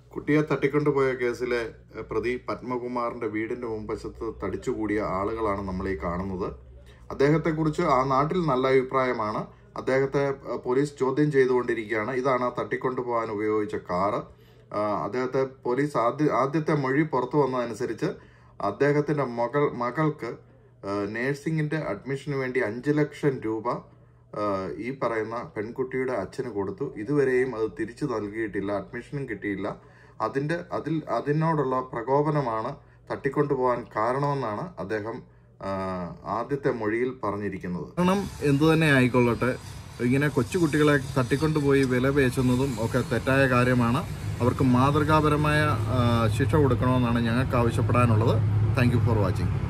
കുട്ടിയെ തട്ടിക്കൊണ്ടുപോയ കേസിലെ എഹ്, പ്രതി പത്മകുമാറിന്റെ വീടിന്റെ മുൻവശത്ത് തടിച്ചുകൂടിയ ആളുകളാണ് നമ്മൾ ഈ കാണുന്നത് അദ്ദേഹത്തെക്കുറിച്ച് ആ നാട്ടിൽ നല്ല അഭിപ്രായമാണ് അദ്ദേഹത്തെ എഹ്, പോലീസ് ചോദ്യം ചെയ്തുകൊണ്ടിരിക്കുകയാണ് ഇതാണ് ആ തട്ടിക്കൊണ്ടുപോകാൻ ഉപയോഗിച്ച കാറ് ആ, അദ്ദേഹത്തെ പോലീസ് ആദ്യ ആദ്യത്തെ മൊഴി പുറത്തു വന്നതനുസരിച്ച് അദ്ദേഹത്തിന്റെ മകൾ മകൾക്ക് നേഴ്സിംഗിന്റെ അഡ്മിഷന് വേണ്ടി അഞ്ച് ലക്ഷം രൂപ ആ, ഈ പറയുന്ന പെൺകുട്ടിയുടെ അച്ഛന് കൊടുത്തു ഇതുവരെയും അത് തിരിച്ചു നൽകിയിട്ടില്ല അഡ്മിഷനും കിട്ടിയില്ല അതിന്റെ അതിൽ അതിനോടുള്ള പ്രകോപനമാണ് തട്ടിക്കൊണ്ടുപോകാൻ കാരണമെന്നാണ് അദ്ദേഹം ആ, ആദ്യത്തെ മൊഴിയിൽ പറഞ്ഞിരിക്കുന്നത് കാരണം എന്തു തന്നെ ആയിക്കൊള്ളട്ടെ ഇങ്ങനെ കൊച്ചുകുട്ടികളെ തട്ടിക്കൊണ്ടുപോയി വില പേശുന്നതും ഒക്കെ തെറ്റായ കാര്യമാണ് അവർക്ക് മാതൃകാപരമായ ആ, ശിക്ഷ കൊടുക്കണമെന്നാണ് ഞങ്ങൾക്ക് ആവശ്യപ്പെടാനുള്ളത് താങ്ക് യു ഫോർ വാച്ചിങ്